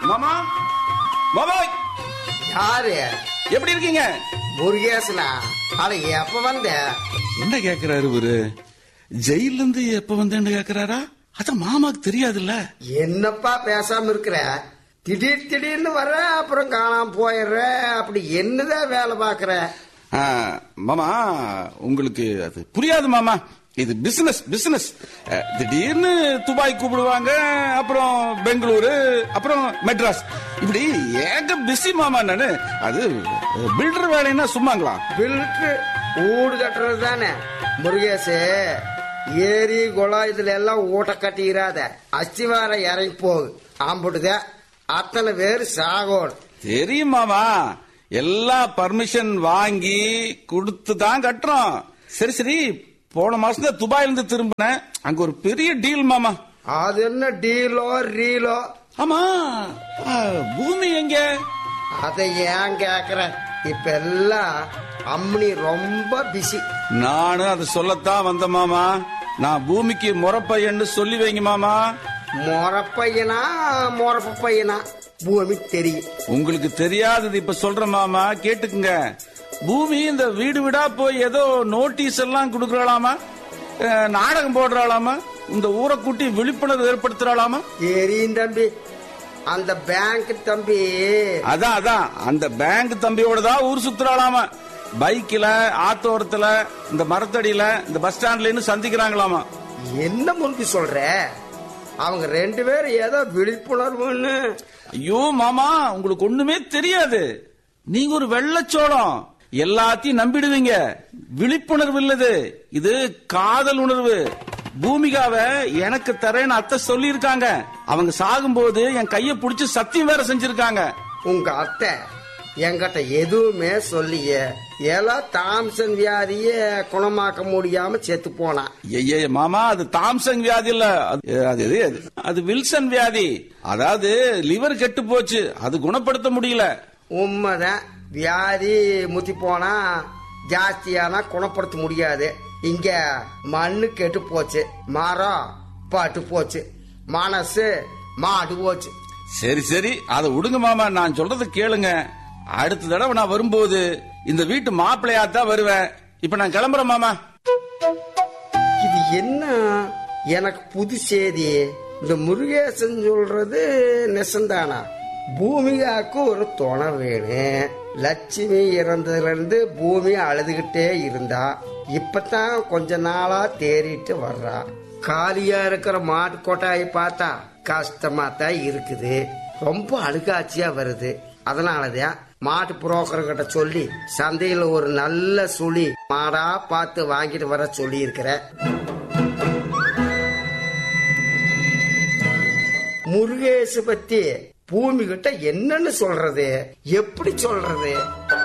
மாமா மாமா யாரு எப்படி இருக்கீங்க முருகேசனா அட எப்ப வந்த என்ன கேக்குறாரு இவரு ஜெயில இருந்து எப்ப வந்தேன்னு கேக்குறாரா அத மாமாக்கு தெரியாதுல்ல என்னப்பா பேசாம இருக்கிற திடீர் திடீர்னு வர அப்புறம் காணாம போயிடுற அப்படி என்னதான் வேலை பாக்குற ஆ, மாமா உங்களுக்கு அது புரியாது மாமா இது பிசினஸ் பிசினஸ் திடீர்னு துபாய் கூப்பிடுவாங்க அப்புறம் பெங்களூரு அப்புறம் மெட்ராஸ் இப்படி ஏக பிஸி மாமா நானு அது பில்டர் வேலைன்னா சும்மாங்களா பில்க்கு ஊடு கட்டுறது தானே முருகேசு ஏரி குளம் இதுல எல்லாம் ஊட்ட கட்டிடாத அஸ்திவாரம் இறங்கி போகு ஆம்பிட்டுத அத்தனை பேர் சாகோடு தெரியும் மாமா எல்லாம் பர்மிஷன் வாங்கி கொடுத்து தான் கட்டுறோம் சரி சரி போன மாசம் தான் துபாயில இருந்து திரும்பினேன் அங்க ஒரு பெரிய டீல் மாமா அது என்ன டீலோ ரீலோ ஆமா ஆ, பூமி எங்க அதை ஏன் கேக்குற இப்ப எல்லாம் அம்மனி ரொம்ப பிஸி நானும் அதை சொல்லத்தான் வந்த மாமா நான் பூமிக்கு முறப்பையன்னு சொல்லி வைங்க மாமா மொறப்பையனா மொறப்ப பையனா பூமி தெரியும் உங்களுக்கு தெரியாதது இப்ப சொல்ற மாமா கேட்டுக்குங்க பூமி இந்த வீடு வீடா போய் ஏதோ நோட்டீஸ் எல்லாம் கொடுக்கறாளாமா அஹ், நாடகம் போடுறாளாமா இந்த ஊரை கூட்டி விழிப்புணர்வு ஏற்படுத்துறாளாமா தெரியும் தம்பி அந்த பேங்க் தம்பி அதான் அதான் அந்த பேங்க் தம்பியோட தான் ஊர் சுத்துறாளாமா பைக்ல ஆத்தோரத்துல இந்த மரத்தடியில இந்த பஸ் ஸ்டாண்ட்ல சந்திக்கிறாங்களாமா என்ன முறுக்கி சொல்ற அவங்க ரெண்டு பேரும் ஏதோ விழிப்புணர்வுன்னு ஐயோ மாமா உங்களுக்கு ஒண்ணுமே தெரியாது நீங்க ஒரு வெள்ளச்சோளம் எல்லாத்தையும் நம்பிடுவீங்க விழிப்புணர்வு இல்லது இது காதல் உணர்வு பூமிகாவை எனக்கு தரேன்னு அத்தை சொல்லியிருக்காங்க அவங்க சாகும்போது என் கைய புடிச்சு சத்தியம் வேற செஞ்சிருக்காங்க உங்க அத்தை என்கிட்ட எதுவுமே சொல்லிய ஏலோ தாம்சன் வியாதிய குணமாக்க முடியாம செத்து போனான் ஐயே மாமா அது தாம்சங் வியாதி இல்ல அது அது எது அது? அது வில்சன் வியாதி அதாவது லிவர் கெட்டு போச்சு அது குணப்படுத்த முடியல உண்மைதான் வியாதி முத்தி போனா ஜாஸ்தியானா குணப்படுத்த முடியாது இங்க மண்ணு கெட்டு போச்சு மரம் பட்டு போச்சு மனசு மாடு போச்சு சரி சரி அதை விடுங்க மாமா நான் சொல்றத கேளுங்க அடுத்த தடவை நான் வரும்போது இந்த வீட்டு மாப்பிள்ளையா தான் வருவேன் இப்ப நான் கிளம்புறேன் மாமா இது என்ன எனக்கு புது செய்தி இந்த முருகேசன் சொல்றது நெசந்தானா பூமிகாக்கு ஒரு துணை வேணும் லட்சுமி இறந்ததுல இருந்து பூமி அழுதுகிட்டே இருந்தா இப்பதான் கொஞ்ச நாளா தேறிட்டு வர்றா காலியா இருக்கிற மாட்டு கொட்டாயை பார்த்தா கஷ்டமா தான் இருக்குது ரொம்ப அழுகாட்சியா வருது அதனாலதான் மாட்டு புரோக்கர் கிட்ட சொல்லி சந்தையில ஒரு நல்ல சுழி மாடா பார்த்து வாங்கிட்டு வர சொல்லி இருக்கிறேன் முருகேசு பத்தி பூமி கிட்ட என்னன்னு சொல்றது எப்படி சொல்றது